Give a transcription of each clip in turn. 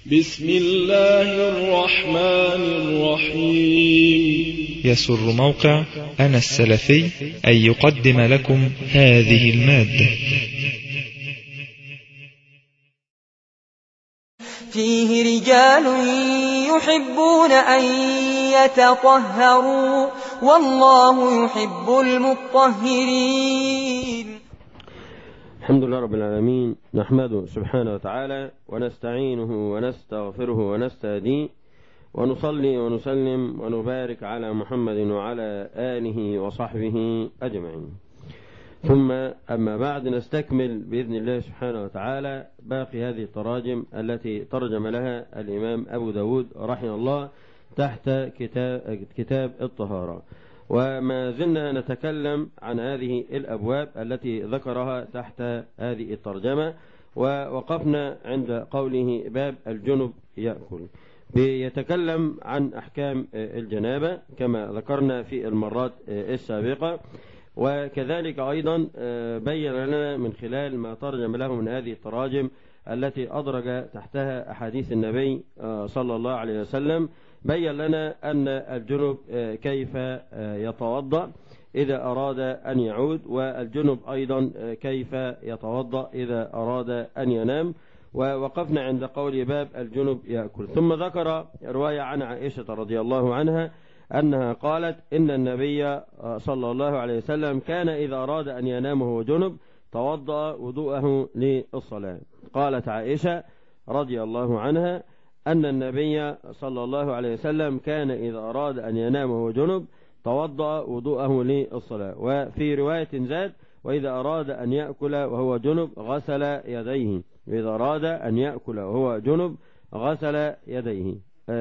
بسم الله الرحمن الرحيم يسر موقع أنا السلفي أن يقدم لكم هذه المادة فيه رجال يحبون أن يتطهروا والله يحب المطهرين الحمد لله رب العالمين نحمده سبحانه وتعالى ونستعينه ونستغفره ونستهديه ونصلي ونسلم ونبارك على محمد وعلى آله وصحبه أجمعين ثم أما بعد نستكمل بإذن الله سبحانه وتعالى باقي هذه التراجم التي ترجم لها الإمام أبو داود رحمه الله تحت كتاب, كتاب الطهارة وما زلنا نتكلم عن هذه الأبواب التي ذكرها تحت هذه الترجمة ووقفنا عند قوله باب الجنب يأكل بيتكلم عن أحكام الجنابة كما ذكرنا في المرات السابقة وكذلك أيضا بين لنا من خلال ما ترجم له من هذه التراجم التي أدرج تحتها أحاديث النبي صلى الله عليه وسلم بين لنا أن الجنب كيف يتوضأ إذا أراد أن يعود والجنب أيضا كيف يتوضأ إذا أراد أن ينام ووقفنا عند قول باب الجنب يأكل ثم ذكر رواية عن عائشة رضي الله عنها أنها قالت إن النبي صلى الله عليه وسلم كان إذا أراد أن ينام وهو جنب توضأ وضوءه للصلاة قالت عائشة رضي الله عنها أن النبي صلى الله عليه وسلم كان إذا أراد أن ينام وهو جنب توضأ وضوءه للصلاة وفي رواية زاد وإذا أراد أن يأكل وهو جنب غسل يديه وإذا أراد أن يأكل وهو جنب غسل يديه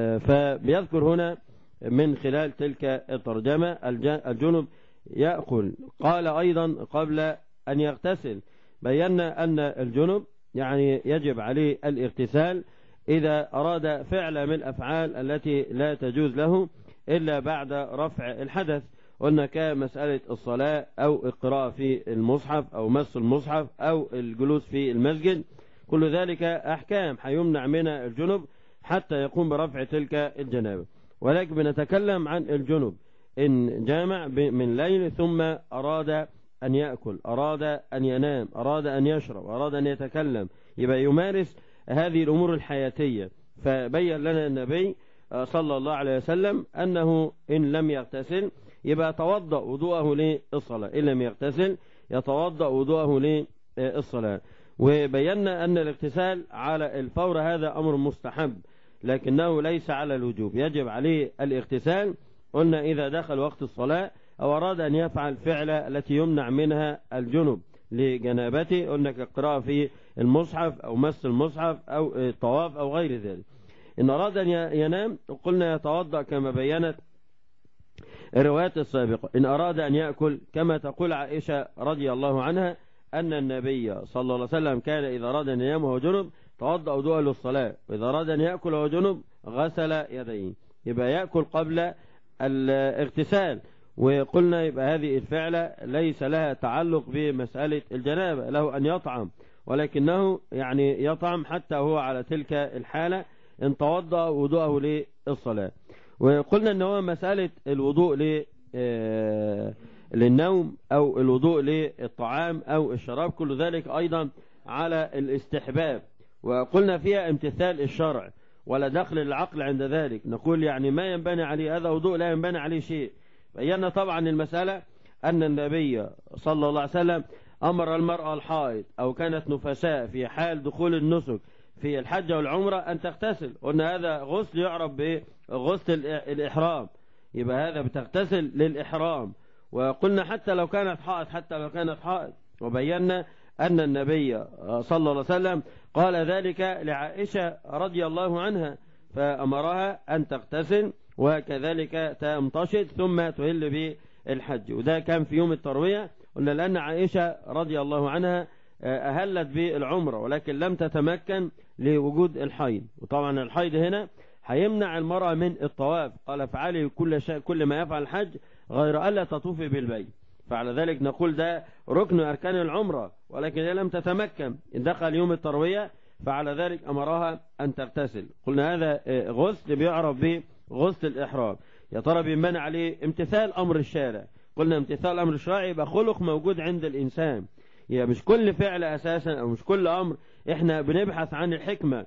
فبيذكر هنا من خلال تلك الترجمة الجنب يأكل قال أيضا قبل أن يغتسل بينا أن الجنب يعني يجب عليه الاغتسال إذا أراد فعل من الأفعال التي لا تجوز له إلا بعد رفع الحدث قلنا كمسألة الصلاة أو القراءة في المصحف أو مس المصحف أو الجلوس في المسجد كل ذلك أحكام حيمنع منها الجنب حتى يقوم برفع تلك الجنابة ولكن بنتكلم عن الجنب إن جامع من ليل ثم أراد أن يأكل أراد أن ينام أراد أن يشرب أراد أن يتكلم يبقى يمارس هذه الأمور الحياتية فبين لنا النبي صلى الله عليه وسلم أنه إن لم يغتسل يبقى يتوضأ وضوءه للصلاة إن لم يغتسل يتوضأ وضوءه للصلاة وبينا أن الاغتسال على الفور هذا أمر مستحب لكنه ليس على الوجوب يجب عليه الاغتسال قلنا إذا دخل وقت الصلاة أو أراد أن يفعل فعلة التي يمنع منها الجنب لجنابته قلنا كالقراءة في المصحف أو مس المصحف أو الطواف أو غير ذلك إن أراد أن ينام قلنا يتوضأ كما بينت الروايات السابقة إن أراد أن يأكل كما تقول عائشة رضي الله عنها أن النبي صلى الله عليه وسلم كان إذا أراد أن ينام وهو جنب توضأ وضوءه للصلاة وإذا أراد أن يأكل وهو جنب غسل يديه يبقى يأكل قبل الاغتسال وقلنا يبقى هذه الفعلة ليس لها تعلق بمسألة الجنابة له أن يطعم ولكنه يعني يطعم حتى هو على تلك الحالة ان توضأ وضوءه للصلاة وقلنا ان هو مسألة الوضوء للنوم او الوضوء للطعام او الشراب كل ذلك ايضا على الاستحباب وقلنا فيها امتثال الشرع ولا دخل العقل عند ذلك نقول يعني ما ينبني عليه هذا وضوء لا ينبني عليه شيء بينا طبعا المسألة أن النبي صلى الله عليه وسلم أمر المرأة الحائض أو كانت نفساء في حال دخول النسك في الحج والعمرة أن تغتسل قلنا هذا غسل يعرف بغسل الإحرام يبقى هذا بتغتسل للإحرام وقلنا حتى لو كانت حائض حتى لو كانت حائض وبينا أن النبي صلى الله عليه وسلم قال ذلك لعائشة رضي الله عنها فأمرها أن تغتسل وكذلك تمتشط ثم تهل بالحج وده كان في يوم التروية قلنا لأن عائشة رضي الله عنها أهلت بالعمرة ولكن لم تتمكن لوجود الحيض وطبعا الحيض هنا هيمنع المرأة من الطواف قال افعلي كل شيء كل ما يفعل الحج غير ألا تطوفي بالبيت فعلى ذلك نقول ده ركن أركان العمرة ولكن هي لم تتمكن إن دخل يوم التروية فعلى ذلك أمرها أن تغتسل قلنا هذا غسل بيعرف به غسل الإحرام يا ترى بينبنى عليه امتثال أمر الشارع قلنا امتثال أمر الشرع يبقى خلق موجود عند الإنسان يعني مش كل فعل أساسا أو مش كل أمر إحنا بنبحث عن الحكمة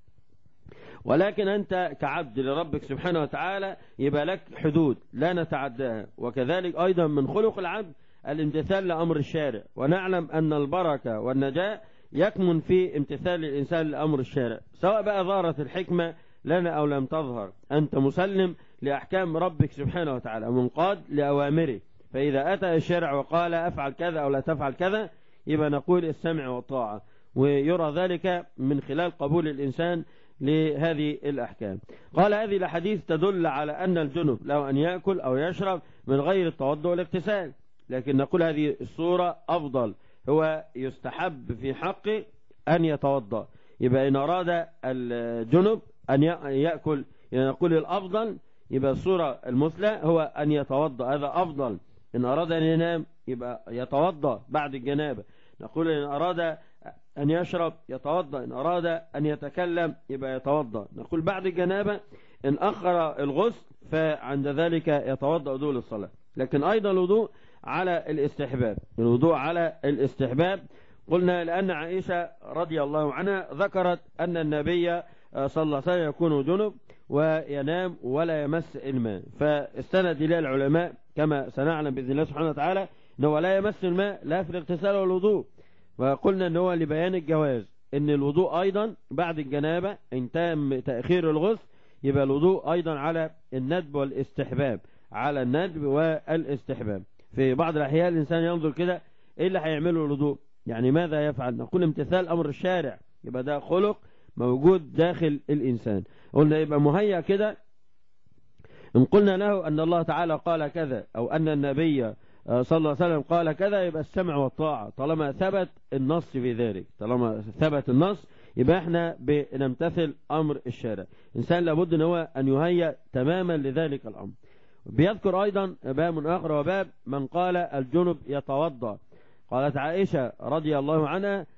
ولكن أنت كعبد لربك سبحانه وتعالى يبقى لك حدود لا نتعداها وكذلك أيضا من خلق العبد الامتثال لأمر الشارع ونعلم أن البركة والنجاة يكمن في امتثال الإنسان لأمر الشارع سواء بقى ظهرت الحكمة لنا أو لم تظهر أنت مسلم لأحكام ربك سبحانه وتعالى منقاد لأوامره فإذا أتى الشارع وقال أفعل كذا أو لا تفعل كذا يبقى نقول السمع والطاعة ويرى ذلك من خلال قبول الإنسان لهذه الأحكام قال هذه الحديث تدل على أن الجنب له أن يأكل أو يشرب من غير التوضؤ والاغتسال لكن نقول هذه الصورة أفضل هو يستحب في حقه أن يتوضأ يبقى إن أراد الجنب أن يأكل يعني نقول الأفضل يبقى الصورة المثلى هو أن يتوضأ هذا أفضل إن أراد أن ينام يبقى يتوضأ بعد الجنابة نقول إن أراد أن يشرب يتوضأ إن أراد أن يتكلم يبقى يتوضأ نقول بعد الجنابة إن أخر الغسل فعند ذلك يتوضأ وضوء للصلاة لكن أيضا الوضوء على الاستحباب الوضوء على الاستحباب قلنا لأن عائشة رضي الله عنها ذكرت أن النبي صلى الله عليه وسلم يكون جنب وينام ولا يمس الماء فاستند إلى العلماء كما سنعلم بإذن الله سبحانه وتعالى أنه لا يمس الماء لا في الاغتسال والوضوء وقلنا أنه لبيان الجواز أن الوضوء أيضا بعد الجنابة إن تم تأخير الغسل يبقى الوضوء أيضا على الندب والاستحباب على الندب والاستحباب في بعض الأحيان الإنسان ينظر كده إيه اللي هيعمله الوضوء يعني ماذا يفعل نقول امتثال أمر الشارع يبقى ده خلق موجود داخل الإنسان قلنا يبقى مهيأ كده إن قلنا له أن الله تعالى قال كذا أو أن النبي صلى الله عليه وسلم قال كذا يبقى السمع والطاعة طالما ثبت النص في ذلك طالما ثبت النص يبقى احنا بنمتثل أمر الشارع إنسان لابد أن هو أن يهيأ تماما لذلك الأمر بيذكر أيضا باب آخر وباب من قال الجنب يتوضأ قالت عائشة رضي الله عنها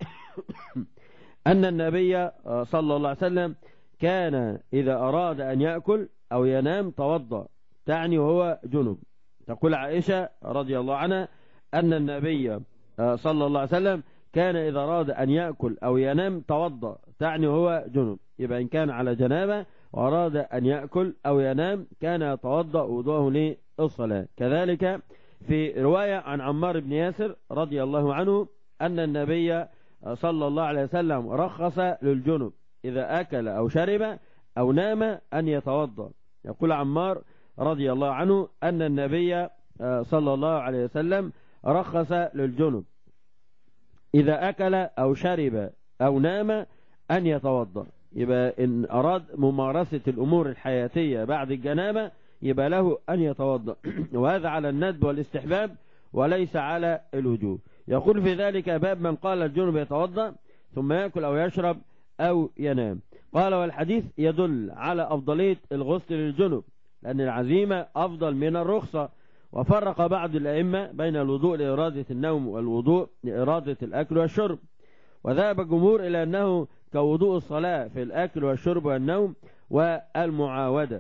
أن النبي صلى الله عليه وسلم كان إذا أراد أن يأكل أو ينام توضأ تعني وهو جنب تقول عائشة رضي الله عنها أن النبي صلى الله عليه وسلم كان إذا أراد أن يأكل أو ينام توضأ تعني هو جنب يبقى إن كان على جنابة وأراد أن يأكل أو ينام كان يتوضأ وضوءه للصلاة كذلك في رواية عن عمار بن ياسر رضي الله عنه أن النبي صلى الله عليه وسلم رخص للجنب إذا أكل أو شرب أو نام أن يتوضأ يقول عمار رضي الله عنه أن النبي صلى الله عليه وسلم رخص للجنب إذا أكل أو شرب أو نام أن يتوضأ يبقى إن أراد ممارسة الأمور الحياتية بعد الجنابة يبقى له أن يتوضأ وهذا على الندب والاستحباب وليس على الوجوب يقول في ذلك باب من قال الجنب يتوضأ ثم يأكل أو يشرب أو ينام قال والحديث يدل على أفضلية الغسل للجنب لأن العزيمة أفضل من الرخصة وفرق بعض الأئمة بين الوضوء لإرادة النوم والوضوء لإرادة الأكل والشرب وذهب الجمهور إلى أنه كوضوء الصلاة في الأكل والشرب والنوم والمعاودة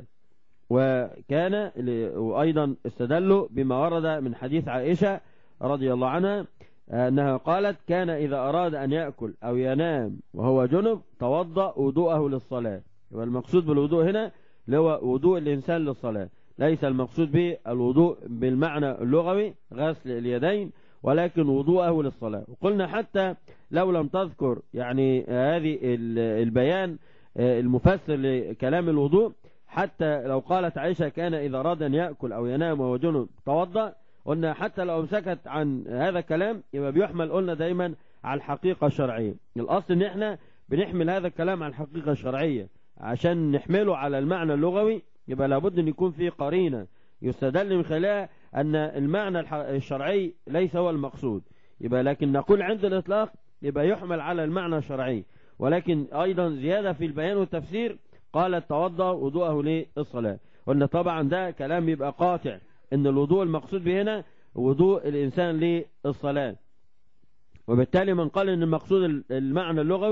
وكان وأيضا استدلوا بما ورد من حديث عائشة رضي الله عنها أنها قالت كان إذا أراد أن يأكل أو ينام وهو جنب توضأ وضوءه للصلاة والمقصود بالوضوء هنا اللي هو وضوء الإنسان للصلاة ليس المقصود به الوضوء بالمعنى اللغوي غسل اليدين ولكن وضوءه للصلاة وقلنا حتى لو لم تذكر يعني هذه البيان المفسر لكلام الوضوء حتى لو قالت عائشة كان إذا أراد أن يأكل أو ينام وهو جنب توضأ قلنا حتى لو امسكت عن هذا الكلام يبقى بيحمل قلنا دايما على الحقيقة الشرعية الأصل ان احنا بنحمل هذا الكلام على الحقيقة الشرعية عشان نحمله على المعنى اللغوي يبقى لابد ان يكون في قرينة يستدل من خلالها ان المعنى الشرعي ليس هو المقصود يبقى لكن نقول عند الإطلاق يبقى يحمل على المعنى الشرعي ولكن أيضا زيادة في البيان والتفسير قال توضأ وضوءه للصلاة قلنا طبعا ده كلام يبقى قاطع ان الوضوء المقصود به هنا وضوء الإنسان للصلاة وبالتالي من قال ان المقصود المعنى اللغوي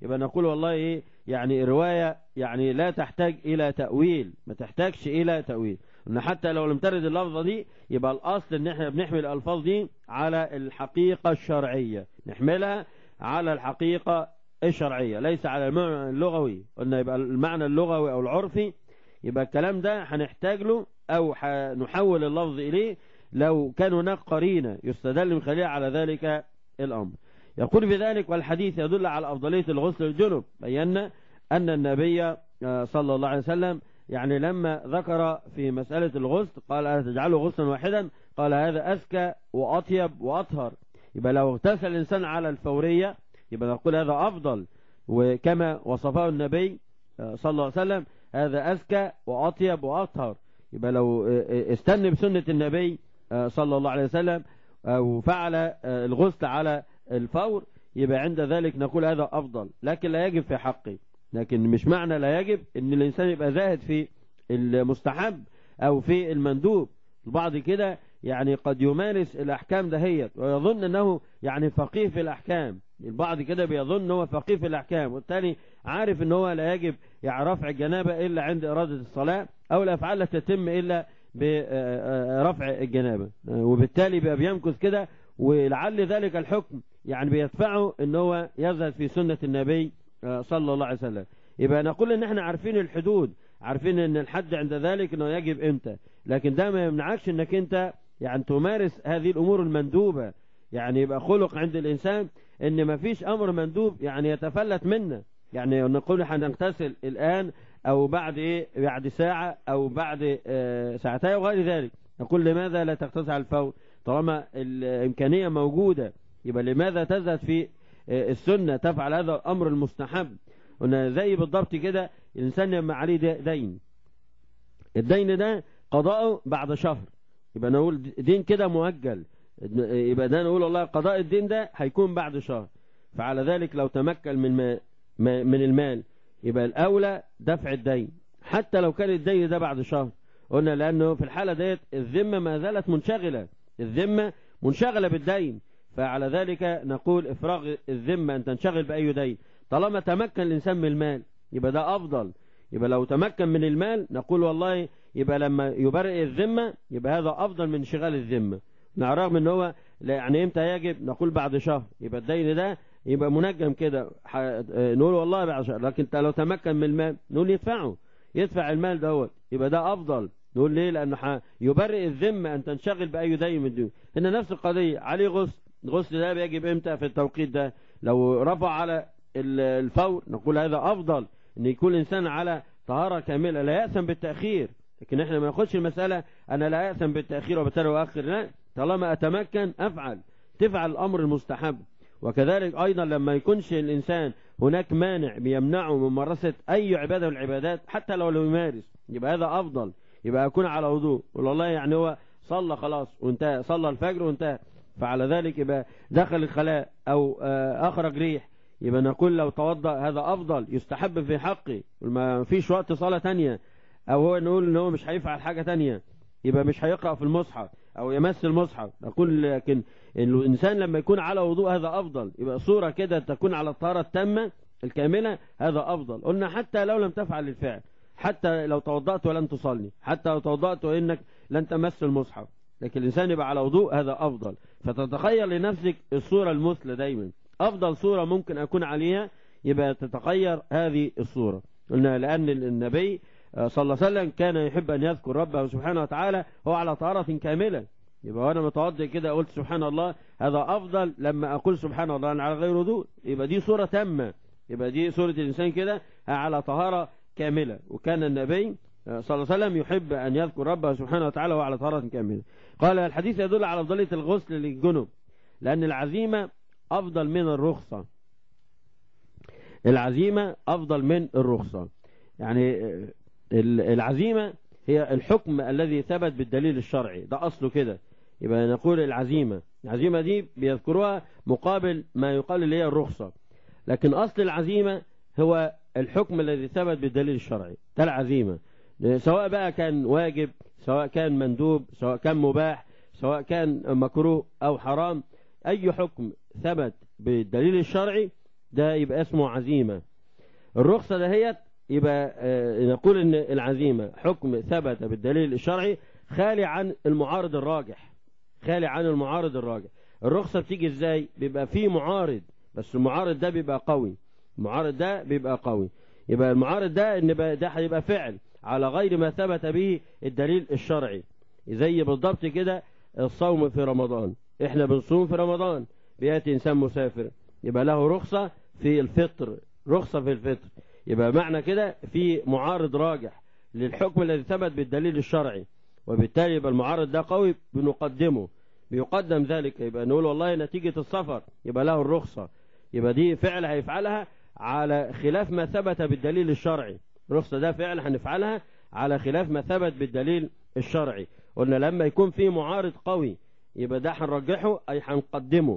يبقى نقول والله إيه يعني رواية يعني لا تحتاج إلى تأويل ما تحتاجش إلى تأويل إن حتى لو لم ترد اللفظة دي يبقى الأصل إن إحنا بنحمل الألفاظ دي على الحقيقة الشرعية نحملها على الحقيقة الشرعية ليس على المعنى اللغوي قلنا يبقى المعنى اللغوي أو العرفي يبقى الكلام ده هنحتاج له أو نحول اللفظ إليه لو كان هناك قرينة يستدل من خلالها على ذلك الأمر يقول بذلك والحديث يدل على أفضلية الغسل الجنب بينا أن النبي صلى الله عليه وسلم يعني لما ذكر في مسألة الغسل قال ألا تجعله غسلا واحدا قال هذا أزكى وأطيب وأطهر يبقى لو اغتسل الإنسان على الفورية يبقى نقول هذا أفضل وكما وصفه النبي صلى الله عليه وسلم هذا أزكى وأطيب وأطهر يبقى لو استنى بسنة النبي صلى الله عليه وسلم أو فعل الغسل على الفور يبقى عند ذلك نقول هذا أفضل لكن لا يجب في حقه لكن مش معنى لا يجب ان الإنسان يبقى زاهد في المستحب أو في المندوب البعض كده يعني قد يمارس الأحكام دهيت ويظن أنه يعني فقيه في الأحكام البعض كده بيظن هو فقيه في الأحكام والتاني عارف ان هو لا يجب يعني رفع الجنابة إلا عند إرادة الصلاة أو الأفعال لا تتم إلا برفع الجنابة وبالتالي بيبقى بيمكث كده ولعل ذلك الحكم يعني بيدفعه ان هو يزهد في سنة النبي صلى الله عليه وسلم يبقى نقول ان احنا عارفين الحدود عارفين ان الحد عند ذلك انه يجب امتى لكن ده ما يمنعكش انك انت يعني تمارس هذه الامور المندوبة يعني يبقى خلق عند الانسان ان ما فيش امر مندوب يعني يتفلت منا يعني نقول هنغتسل الان او بعد ايه بعد ساعة او بعد اه ساعتين وغير ذلك نقول لماذا لا تغتسل على الفور طالما الامكانية موجودة يبقى لماذا تزهد في اه السنة تفعل هذا الامر المستحب قلنا زي بالضبط كده الانسان لما عليه دين الدين ده قضاءه بعد شهر يبقى نقول دين كده مؤجل يبقى ده نقول والله قضاء الدين ده هيكون بعد شهر فعلى ذلك لو تمكن من ما من المال يبقى الأولى دفع الدين حتى لو كان الدين ده بعد شهر قلنا لأنه في الحالة ديت الذمة ما زالت منشغلة الذمة منشغلة بالدين فعلى ذلك نقول إفراغ الذمة أن تنشغل بأي دين طالما تمكن الإنسان من المال يبقى ده أفضل يبقى لو تمكن من المال نقول والله يبقى لما يبرئ الذمة يبقى هذا أفضل من انشغال الذمة رغم ان هو يعني امتى يجب نقول بعد شهر يبقى الدين ده يبقى منجم كده نقول والله بعد شهر لكن انت لو تمكن من المال نقول يدفعه يدفع المال دوت يبقى ده افضل نقول ليه لانه يبرئ الذمه ان تنشغل باي دين من الدين هنا نفس القضيه عليه غسل الغسل ده بيجب امتى في التوقيت ده لو رفع على الفور نقول هذا افضل ان يكون الانسان على طهاره كامله لا يأثم بالتاخير لكن احنا ما ناخدش المساله انا لا يأثم بالتاخير وبالتالي اؤخر لا طالما اتمكن افعل تفعل الامر المستحب وكذلك ايضا لما يكونش الانسان هناك مانع بيمنعه من ممارسه اي عباده من العبادات حتى لو لم يمارس يبقى هذا افضل يبقى يكون على وضوء والله يعني هو صلى خلاص وانتهى صلى الفجر وانتهى فعلى ذلك يبقى دخل الخلاء او اخرج ريح يبقى نقول لو توضأ هذا افضل يستحب في حقه ما فيش وقت صلاه تانية او هو نقول ان هو مش هيفعل حاجه تانية يبقى مش هيقرأ في المصحف او يمس المصحف نقول لكن الانسان لما يكون على وضوء هذا افضل يبقى صورة كده تكون على الطهارة التامة الكاملة هذا افضل قلنا حتى لو لم تفعل الفعل حتى لو توضأت ولن تصلي حتى لو توضأت وانك لن تمس المصحف لكن الانسان يبقى على وضوء هذا افضل فتتخيل لنفسك الصورة المثلى دايما افضل صورة ممكن اكون عليها يبقى تتخير هذه الصورة قلنا لان النبي صلى الله عليه وسلم كان يحب أن يذكر ربه سبحانه وتعالى هو على طهارة كاملة يبقى وانا متوضئ كده قلت سبحان الله هذا أفضل لما أقول سبحان الله أنا على غير وضوء يبقى دي صورة تامة يبقى دي صورة الإنسان كده على طهارة كاملة وكان النبي صلى الله عليه وسلم يحب أن يذكر ربه سبحانه وتعالى وهو على طهارة كاملة قال الحديث يدل على أفضلية الغسل للجنب لأن العزيمة أفضل من الرخصة العزيمة أفضل من الرخصة يعني العزيمة هي الحكم الذي ثبت بالدليل الشرعي ده أصله كده يبقى نقول العزيمة العزيمة دي بيذكروها مقابل ما يقال اللي هي الرخصة لكن أصل العزيمة هو الحكم الذي ثبت بالدليل الشرعي ده العزيمة سواء بقى كان واجب سواء كان مندوب سواء كان مباح سواء كان مكروه أو حرام أي حكم ثبت بالدليل الشرعي ده يبقى اسمه عزيمة الرخصة دهيت يبقى آه، نقول ان العزيمة حكم ثبت بالدليل الشرعي خالي عن المعارض الراجح خالي عن المعارض الراجح الرخصة بتيجي ازاي بيبقى فيه معارض بس المعارض ده بيبقى قوي المعارض ده بيبقى قوي يبقى المعارض ده ان بقى- ده هيبقى فعل على غير ما ثبت به الدليل الشرعي زي بالضبط كده الصوم في رمضان احنا بنصوم في رمضان بياتي انسان مسافر يبقى له رخصة في الفطر رخصة في الفطر يبقى معنى كده في معارض راجح للحكم الذي ثبت بالدليل الشرعي وبالتالي يبقى المعارض ده قوي بنقدمه بيقدم ذلك يبقى نقول والله نتيجة السفر يبقى له الرخصة يبقى دي فعل هيفعلها على خلاف ما ثبت بالدليل الشرعي الرخصة ده فعل هنفعلها على خلاف ما ثبت بالدليل الشرعي قلنا لما يكون في معارض قوي يبقى ده هنرجحه أي هنقدمه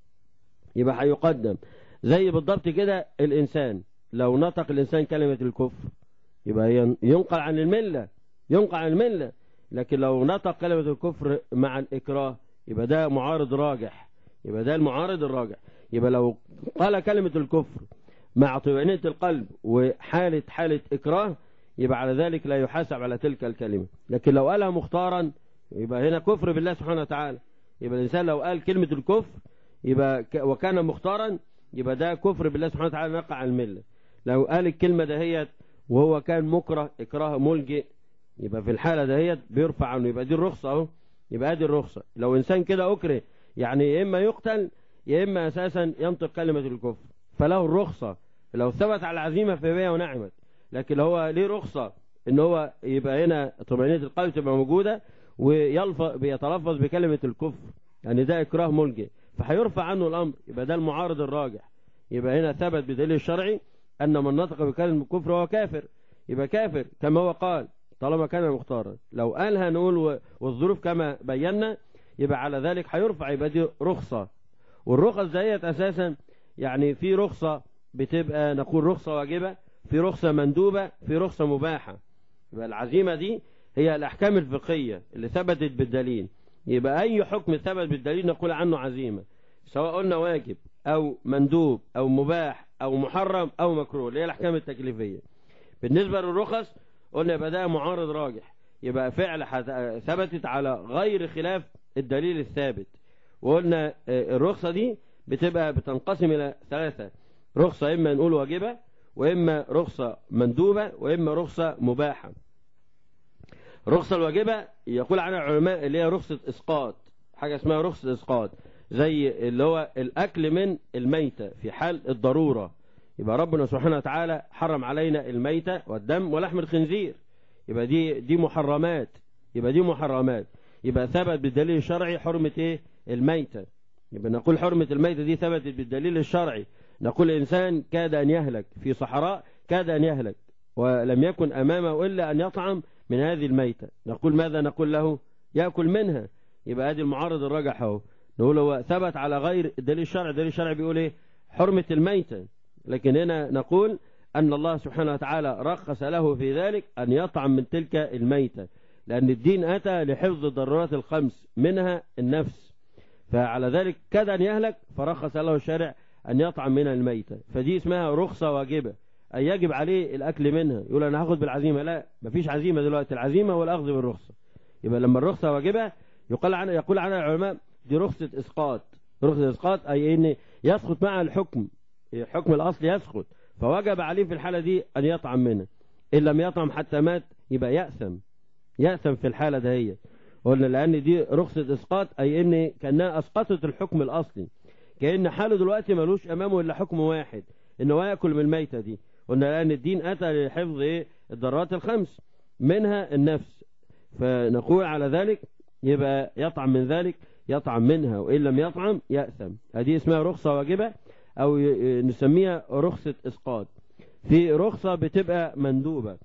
يبقى هيقدم زي بالضبط كده الإنسان لو نطق الإنسان كلمة الكفر يبقى ين- ينقل عن الملة ينقل عن الملة لكن لو نطق كلمة الكفر مع الإكراه يبقى ده معارض راجح يبقى ده المعارض الراجح يبقى لو قال كلمة الكفر مع طمأنينة القلب وحالة حالة إكراه يبقى على ذلك لا يحاسب على تلك الكلمة لكن لو قالها مختارا يبقى هنا كفر بالله سبحانه وتعالى يبقى الإنسان لو قال كلمة الكفر يبقى ك- وكان مختارا يبقى ده كفر بالله سبحانه وتعالى نقع عن الملة لو قال الكلمة دهيت وهو كان مكره إكراه ملجئ يبقى في الحالة دهيت بيرفع عنه يبقى دي الرخصة اهو يبقى دي الرخصة لو إنسان كده أكره يعني يا إما يقتل يا إما أساسا ينطق كلمة الكفر فله الرخصة لو ثبت على العزيمة فهي ونعمت لكن هو ليه رخصة إن هو يبقى هنا طمأنينة القلب تبقى موجودة ويلفظ بيتلفظ بكلمة الكفر يعني ده إكراه ملجئ فهيرفع عنه الأمر يبقى ده المعارض الراجح يبقى هنا ثبت بدليل الشرعي أن من نطق بكلمة الكفر هو كافر يبقى كافر كما هو قال طالما كان مختارا لو قالها نقول و- والظروف كما بينا يبقى على ذلك هيرفع يبقى دي رخصة والرخص ديت أساسا يعني في رخصة بتبقى نقول رخصة واجبة في رخصة مندوبة في رخصة مباحة يبقى العزيمة دي هي الأحكام الفقهية اللي ثبتت بالدليل يبقى أي حكم ثبت بالدليل نقول عنه عزيمة سواء قلنا واجب أو مندوب أو مباح أو محرم أو مكروه اللي هي الأحكام التكليفية بالنسبة للرخص قلنا يبقى ده معارض راجح يبقى فعل حت- ثبتت على غير خلاف الدليل الثابت وقلنا آه، الرخصة دي بتبقى بتنقسم إلى ثلاثة رخصة إما نقول واجبة وإما رخصة مندوبة وإما رخصة مباحة الرخصة الواجبة يقول عنها العلماء اللي هي رخصة إسقاط حاجة اسمها رخصة إسقاط زي اللي هو الأكل من الميتة في حال الضرورة يبقى ربنا سبحانه وتعالى حرم علينا الميتة والدم ولحم الخنزير يبقى دي دي محرمات يبقى دي محرمات يبقى ثبت بالدليل الشرعي حرمة ايه الميتة يبقى نقول حرمة الميتة دي ثبتت بالدليل الشرعي نقول إنسان كاد أن يهلك في صحراء كاد أن يهلك ولم يكن أمامه إلا أن يطعم من هذه الميتة نقول ماذا نقول له يأكل منها يبقى هذه المعارض الرجح اهو نقول هو ثبت على غير الدليل الشرعي الدليل الشرعي بيقول ايه حرمة الميتة لكن هنا نقول أن الله سبحانه وتعالى رخص له في ذلك أن يطعم من تلك الميتة لأن الدين أتى لحفظ الضرورات الخمس منها النفس فعلى ذلك كاد أن يهلك فرخص له الشارع أن يطعم من الميتة فدي اسمها رخصة واجبة أي يجب عليه الأكل منها يقول أنا هاخد بالعزيمة لا مفيش عزيمة دلوقتي العزيمة هو الأخذ بالرخصة يبقى لما الرخصة واجبة يقال عنها يقول عنها العلماء دي رخصة إسقاط رخصة إسقاط أي إن يسقط مع الحكم الحكم الأصل يسقط فوجب عليه في الحالة دي أن يطعم منها إن لم يطعم حتى مات يبقى يأثم يأثم في الحالة دهية قلنا لأن دي رخصة إسقاط أي إن كأنها أسقطت الحكم الأصلي كأن حاله دلوقتي ملوش أمامه إلا حكم واحد إن هو يأكل من الميتة دي قلنا لأن الدين أتى لحفظ إيه الضرات الخمس منها النفس فنقول على ذلك يبقى يطعم من ذلك يطعم منها وإن لم يطعم يأثم هذه اسمها رخصة واجبة أو نسميها رخصة إسقاط في رخصة بتبقى مندوبة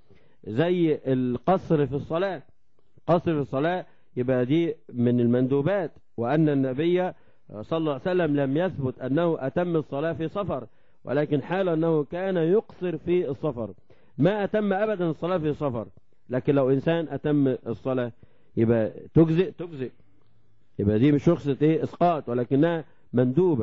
زي القصر في الصلاة قصر في الصلاة يبقى دي من المندوبات وأن النبي صلى الله عليه وسلم لم يثبت أنه أتم الصلاة في سفر ولكن حال أنه كان يقصر في السفر ما أتم أبدا الصلاة في سفر لكن لو إنسان أتم الصلاة يبقى تجزئ تجزئ يبقى دي مش رخصة إيه إسقاط ولكنها مندوبة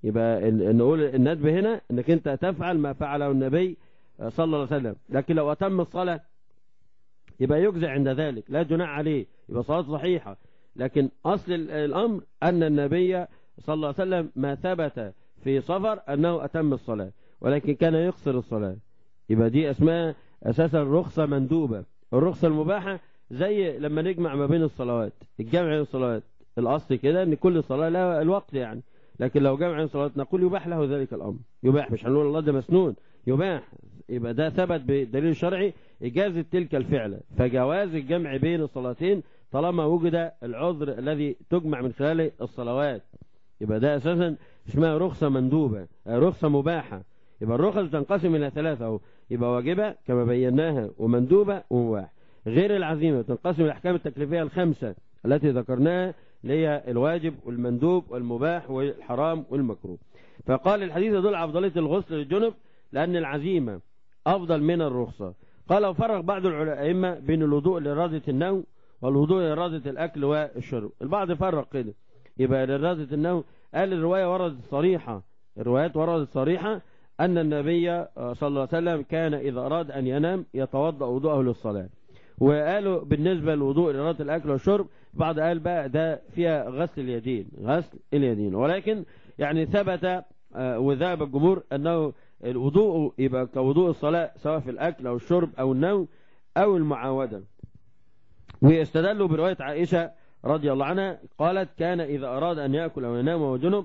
يبقى ال- نقول الندب هنا انك انت تفعل ما فعله النبي صلى الله عليه وسلم لكن لو اتم الصلاة يبقى يجزع عند ذلك لا جناح عليه يبقى صلاة صحيحة لكن اصل ال- الامر ان النبي صلى الله عليه وسلم ما ثبت في صفر انه اتم الصلاة ولكن كان يقصر الصلاة يبقى دي اسمها اساسا رخصة مندوبة الرخصة المباحة زي لما نجمع ما بين الصلوات الجمع بين الصلوات الاصل كده ان كل صلاة لها الوقت يعني لكن لو جمع بين الصلوات نقول يباح له ذلك الامر يباح مش هنقول الله ده مسنون يباح يبقى ده ثبت بدليل شرعي إجازة تلك الفعلة فجواز الجمع بين الصلاتين طالما وجد العذر الذي تجمع من خلاله الصلوات يبقى ده أساسا اسمها رخصة مندوبة آه، رخصة مباحة يبقى الرخص تنقسم إلى ثلاثة أهو يبقى واجبة كما بيناها ومندوبة ومباح غير العزيمة تنقسم الأحكام التكليفية الخمسة التي ذكرناها اللي هي الواجب والمندوب والمباح والحرام والمكروه فقال الحديث يدل على أفضلية الغسل للجنب لأن العزيمة أفضل من الرخصة قال وفرق بعض العلماء بين الوضوء لإرادة النوم والوضوء لإرادة الأكل والشرب البعض فرق كده يبقى لإرادة النوم قال الرواية وردت صريحة الروايات وردت صريحة أن النبي آه، صلى الله عليه وسلم كان إذا أراد أن ينام يتوضأ وضوءه للصلاة وقالوا بالنسبة للوضوء لإرادة الأكل والشرب بعض قال بقى ده فيها غسل اليدين غسل اليدين ولكن يعني ثبت آه، وذهب الجمهور أنه الوضوء يبقى كوضوء الصلاة سواء في الأكل أو الشرب أو النوم أو المعاودة ويستدلوا برواية عائشة رضي الله عنها قالت كان إذا أراد أن يأكل أو ينام وهو جنب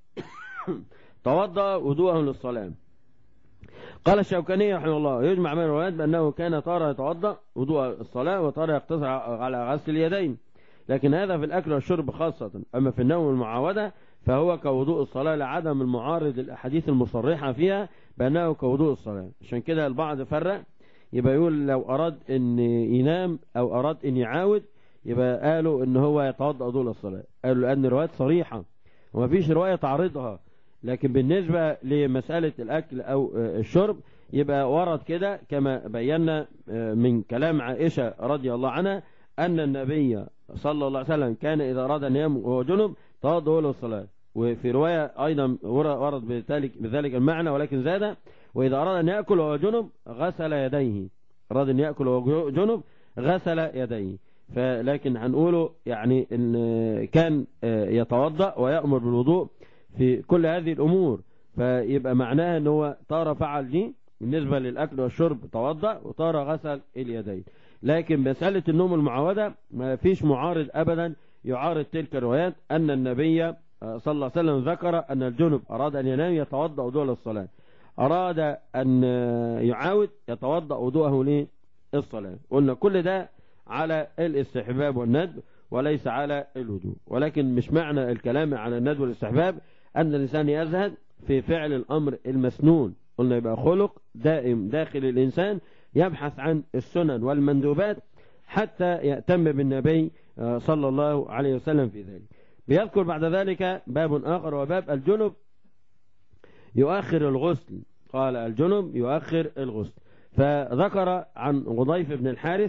توضأ وضوءه للصلاة قال الشوكاني رحمه الله يجمع من الروايات بأنه كان تارة يتوضأ وضوء الصلاة وتارة يقتصر على غسل اليدين لكن هذا في الأكل والشرب خاصة أما في النوم والمعاودة فهو كوضوء الصلاة لعدم المعارض الأحاديث المصرحة فيها بأنه كوضوء الصلاة عشان كده البعض فرق يبقى يقول لو أراد أن ينام أو أراد أن يعاود يبقى قالوا أن هو يتوضأ وضوء الصلاة قالوا لأن روايات صريحة وما فيش رواية تعرضها لكن بالنسبة لمسألة الأكل أو الشرب يبقى ورد كده كما بينا من كلام عائشة رضي الله عنها أن النبي صلى الله عليه وسلم كان إذا أراد أن ينام وهو جنب توضأ له الصلاة وفي رواية أيضا ورد بذلك, بذلك المعنى ولكن زاد وإذا أراد أن يأكل وهو جنب غسل يديه أراد أن يأكل وهو جنب غسل يديه فلكن هنقوله يعني إن كان يتوضأ ويأمر بالوضوء في كل هذه الأمور فيبقى معناها أنه هو طار فعل دي بالنسبة للأكل والشرب توضأ وطار غسل اليدين لكن مسألة النوم المعاودة ما فيش معارض أبدا يعارض تلك الروايات أن النبي صلى الله عليه وسلم ذكر أن الجنب أراد أن ينام يتوضأ وضوء للصلاة أراد أن يعاود يتوضأ وضوءه للصلاة قلنا كل ده على الاستحباب والندب وليس على الوضوء ولكن مش معنى الكلام على الندب والاستحباب أن الإنسان يزهد في فعل الأمر المسنون قلنا يبقى خلق دائم داخل الإنسان يبحث عن السنن والمندوبات حتى يأتم بالنبي صلى الله عليه وسلم في ذلك بيذكر بعد ذلك باب آخر وباب الجنب يؤخر الغسل قال الجنب يؤخر الغسل فذكر عن غضيف بن الحارث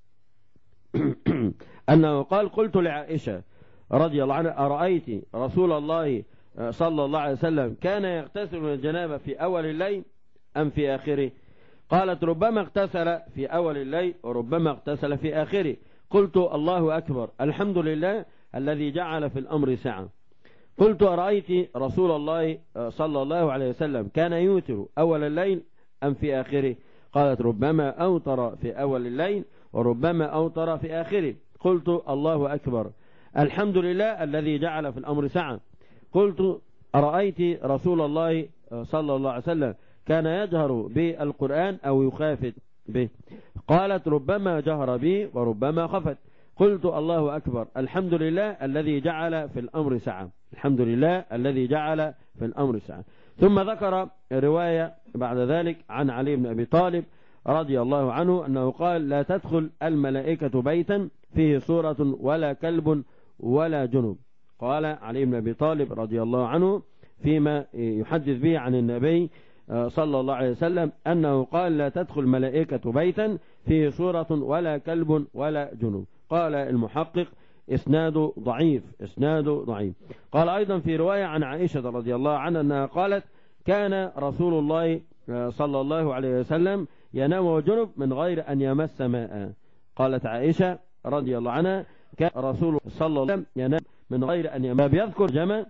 أنه قال قلت لعائشة رضي الله عنها أرأيت رسول الله صلى الله عليه وسلم كان يغتسل من الجنابة في أول الليل أم في آخره قالت ربما اغتسل في أول الليل وربما اغتسل في آخره قلت الله أكبر الحمد لله الذي جعل في الأمر سعة قلت أرأيت رسول الله صلى الله عليه وسلم كان يوتر أول الليل أم في آخره قالت ربما أوتر في أول الليل وربما أوتر في آخره قلت الله أكبر الحمد لله الذي جعل في الأمر سعة قلت أرأيت رسول الله صلى الله عليه وسلم كان يجهر بالقرآن أو يخافت به قالت ربما جهر به وربما خفت قلت الله أكبر الحمد لله الذي جعل في الأمر سعة الحمد لله الذي جعل في الأمر سعة ثم ذكر رواية بعد ذلك عن علي بن أبي طالب رضي الله عنه أنه قال لا تدخل الملائكة بيتا فيه صورة ولا كلب ولا جنب قال علي بن أبي طالب رضي الله عنه فيما يحدث به عن النبي صلى الله عليه وسلم أنه قال لا تدخل ملائكة بيتا فيه صورة ولا كلب ولا جنوب قال المحقق إسناده ضعيف إسناده ضعيف قال أيضا في رواية عن عائشة رضي الله عنها أنها قالت كان رسول الله صلى الله عليه وسلم ينام وجنب من غير أن يمس ماء قالت عائشة رضي الله عنها كان رسول صلى الله عليه وسلم ينام من غير أن يمس بيذكر جمع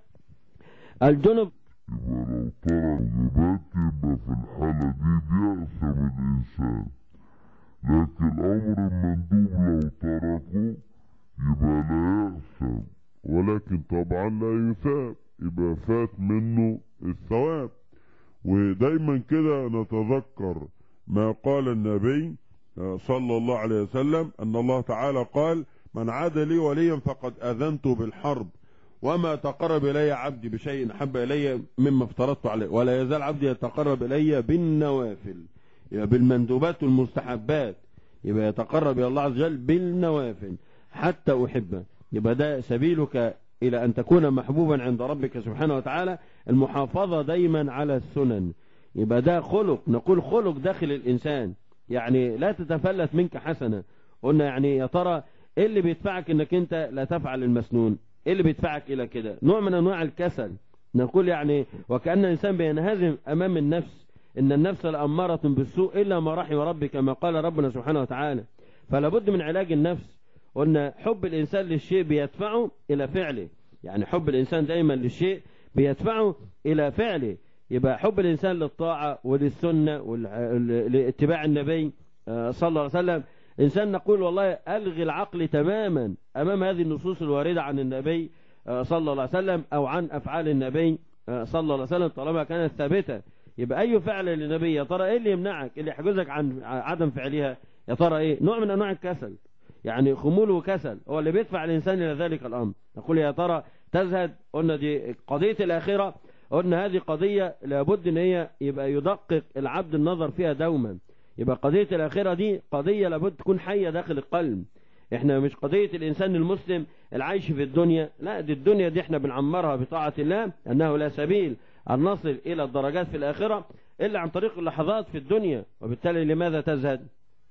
الجنب ولو ترى الغبات يبقى في الحالة دي بيأسم الإنسان لكن أمر المندوب لو تركه يبقى لا يأسم ولكن طبعا لا يثاب يبقى فات منه الثواب ودايما كده نتذكر ما قال النبي صلى الله عليه وسلم أن الله تعالى قال من عاد لي وليا فقد أذنته بالحرب وما تقرب إلي عبدي بشيء أحب إلي مما افترضت عليه ولا يزال عبدي يتقرب إلي بالنوافل يبقى بالمندوبات والمستحبات يبقى يتقرب إلى الله عز وجل بالنوافل حتى أحبه يبقى ده سبيلك إلى أن تكون محبوبا عند ربك سبحانه وتعالى المحافظة دايما على السنن يبقى ده خلق نقول خلق داخل الإنسان يعني لا تتفلت منك حسنة قلنا يعني يا ترى ايه اللي بيدفعك انك انت لا تفعل المسنون ايه اللي بيدفعك الى كده نوع من انواع الكسل نقول يعني وكأن الانسان بينهزم امام النفس ان النفس لأمارة بالسوء الا ما رحم ربي كما قال ربنا سبحانه وتعالى فلا بد من علاج النفس قلنا حب الانسان للشيء بيدفعه الى فعله يعني حب الانسان دايما للشيء بيدفعه الى فعله يبقى حب الانسان للطاعة وللسنة ولاتباع النبي صلى الله عليه وسلم إنسان نقول والله ألغي العقل تماما أمام هذه النصوص الواردة عن النبي صلى الله عليه وسلم أو عن أفعال النبي صلى الله عليه وسلم طالما كانت ثابتة يبقى أي فعل للنبي يا ترى إيه اللي يمنعك اللي يحجزك عن عدم فعلها يا ترى إيه نوع من أنواع الكسل يعني خمول وكسل هو اللي بيدفع الإنسان إلى ذلك الأمر نقول يا ترى تزهد قلنا دي قضية الآخرة قلنا هذه قضية لابد ان هي يبقى يدقق العبد النظر فيها دوما يبقى قضية الآخرة دي قضية لابد تكون حية داخل القلب احنا مش قضية الإنسان المسلم العايش في الدنيا لا دي الدنيا دي احنا بنعمرها بطاعة الله أنه لا سبيل أن نصل إلى الدرجات في الآخرة إلا عن طريق اللحظات في الدنيا وبالتالي لماذا تزهد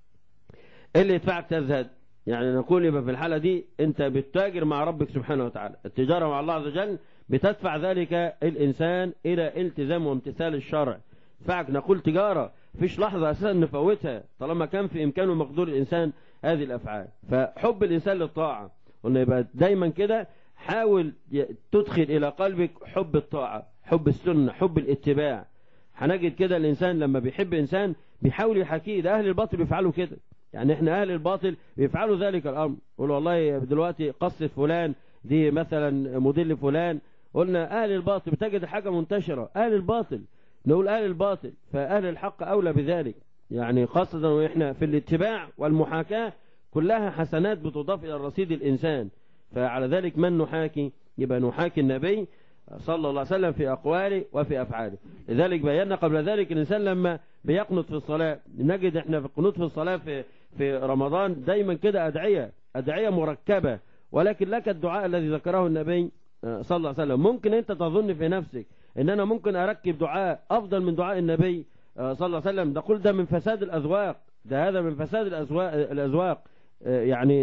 إيه اللي يدفعك تزهد يعني نقول يبقى في الحالة دي انت بتتاجر مع ربك سبحانه وتعالى التجارة مع الله عز وجل بتدفع ذلك الإنسان إلى التزام وامتثال الشرع دفعك نقول تجارة فيش لحظة أساسا نفوتها طالما كان في إمكانه مقدور الإنسان هذه الأفعال فحب الإنسان للطاعة قلنا يبقى دايما كده حاول تدخل إلى قلبك حب الطاعة حب السنة حب الاتباع هنجد كده الإنسان لما بيحب إنسان بيحاول يحكيه ده أهل الباطل بيفعلوا كده يعني احنا أهل الباطل بيفعلوا ذلك الأمر يقولوا والله دلوقتي قصة فلان دي مثلا موديل فلان قلنا أهل الباطل بتجد حاجة منتشرة أهل الباطل نقول أهل الباطل فأهل الحق أولى بذلك يعني خاصة وإحنا في الاتباع والمحاكاة كلها حسنات بتضاف إلى رصيد الإنسان فعلى ذلك من نحاكي يبقى نحاكي النبي صلى الله عليه وسلم في أقواله وفي أفعاله لذلك بينا قبل ذلك الإنسان لما بيقنط في الصلاة نجد إحنا في القنوت في الصلاة في, في رمضان دايما كده أدعية أدعية مركبة ولكن لك الدعاء الذي ذكره النبي صلى الله عليه وسلم ممكن أنت تظن في نفسك ان انا ممكن اركب دعاء افضل من دعاء النبي صلى الله عليه وسلم نقول ده من فساد الاذواق ده هذا من فساد الأذواق, الأذواق يعني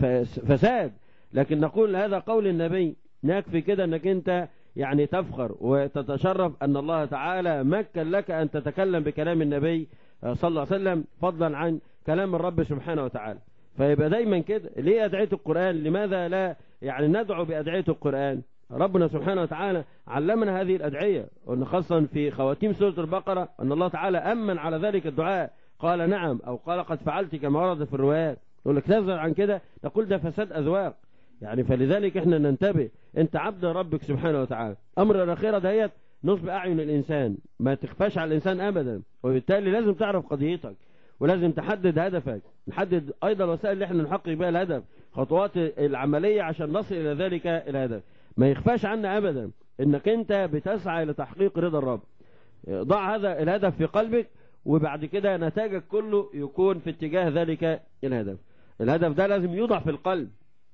فساد لكن نقول هذا قول النبي يكفي كده انك انت يعني تفخر وتتشرف ان الله تعالى مكن لك ان تتكلم بكلام النبي صلى الله عليه وسلم فضلا عن كلام الرب سبحانه وتعالى فيبقى دايما كده ليه أدعية القرآن لماذا لا يعني ندعو بأدعية القرآن ربنا سبحانه وتعالى علمنا هذه الأدعية وأن خاصة في خواتيم سورة البقرة أن الله تعالى أمن على ذلك الدعاء قال نعم أو قال قد فعلت كما ورد في الروايات يقول لك تزعل عن كده نقول ده فساد أذواق يعني فلذلك احنا ننتبه انت عبد ربك سبحانه وتعالى امر الاخيره دهيت نصب اعين الانسان ما تخفاش على الانسان ابدا وبالتالي لازم تعرف قضيتك ولازم تحدد هدفك نحدد ايضا الوسائل اللي احنا نحقق بها الهدف خطوات العمليه عشان نصل الى ذلك الهدف ما يخفاش عنا ابدا انك انت بتسعى لتحقيق رضا الرب ضع هذا الهدف في قلبك وبعد كده نتاجك كله يكون في اتجاه ذلك الهدف الهدف ده لازم يوضع في القلب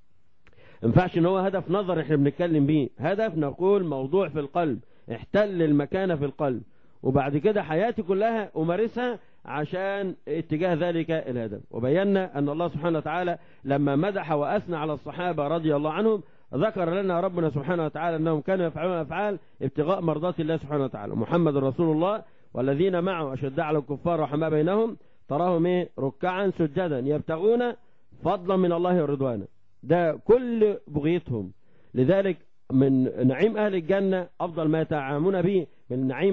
ينفعش ان هو هدف نظر احنا بنتكلم بيه هدف نقول موضوع في القلب احتل المكانة في القلب وبعد كده حياتي كلها امارسها عشان اتجاه ذلك الهدف وبينا أن الله سبحانه وتعالى لما مدح وأثنى على الصحابة رضي الله عنهم ذكر لنا ربنا سبحانه وتعالى أنهم كانوا يفعلون أفعال ابتغاء مرضات الله سبحانه وتعالى محمد رسول الله والذين معه أشداء على الكفار رحماء بينهم تراهم إيه ركعا سجدا يبتغون فضلا من الله ورضوانا ده كل بغيتهم لذلك من نعيم أهل الجنة أفضل ما يتعامون به من النعيم